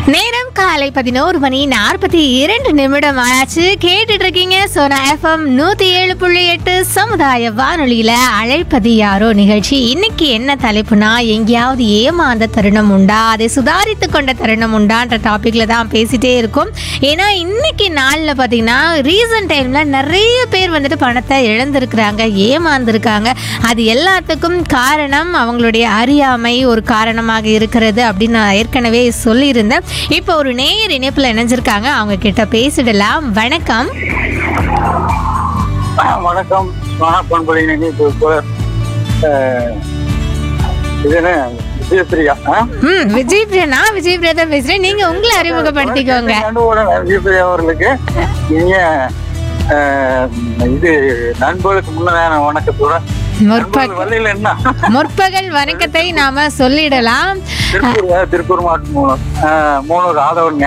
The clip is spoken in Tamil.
நேரம் காலை பதினோரு மணி நாற்பத்தி இரண்டு நிமிடம் ஆச்சு கேட்டுட்டு இருக்கீங்க சோனா எஃப்எம் நூத்தி ஏழு புள்ளி எட்டு சமுதாய வானொலியில அழைப்பது யாரோ நிகழ்ச்சி இன்னைக்கு என்ன தலைப்புனா எங்கேயாவது ஏமாந்த தருணம் உண்டா அதை சுதாரித்து கொண்ட தருணம் உண்டான்ற டாபிக்ல தான் பேசிட்டே இருக்கோம் ஏன்னா இன்னைக்கு நாள்ல பாத்தீங்கன்னா ரீசன்ட் டைம்ல நிறைய பேர் வந்துட்டு பணத்தை இழந்திருக்கிறாங்க ஏமாந்திருக்காங்க அது எல்லாத்துக்கும் காரணம் அவங்களுடைய அறியாமை ஒரு காரணமாக இருக்கிறது அப்படின்னு நான் ஏற்கனவே சொல்லியிருந்தேன் இப்போ ஒரு நேயர் இணைப்புல இணைஞ்சிருக்காங்க அவங்க கிட்ட பேசிடலாம் வணக்கம் வணக்கம் பண்புலை நினைவு இது என்ன விஜயபிரியா ஆ? ம் விஜய் பிரியா நான் விஜய் பிரியா தான் பேசுறேன் நீங்க உங்களை அறிமுகப்படுத்திக்கோங்க நண்பர்களோட விஜயபிரியா அவர்களுக்கு இனிய அஹ், இது நண்பர்களுக்கு முன்னதான வணக்கத்தோட முற்பக நண்பர்கள் வழியில் என்ன முற்பகல் வணக்கத்தை நாம சொல்லிடலாம் திருப்பூர் திருப்பூர் மாவட்டம் மூணு மூணூர் ஆதவன்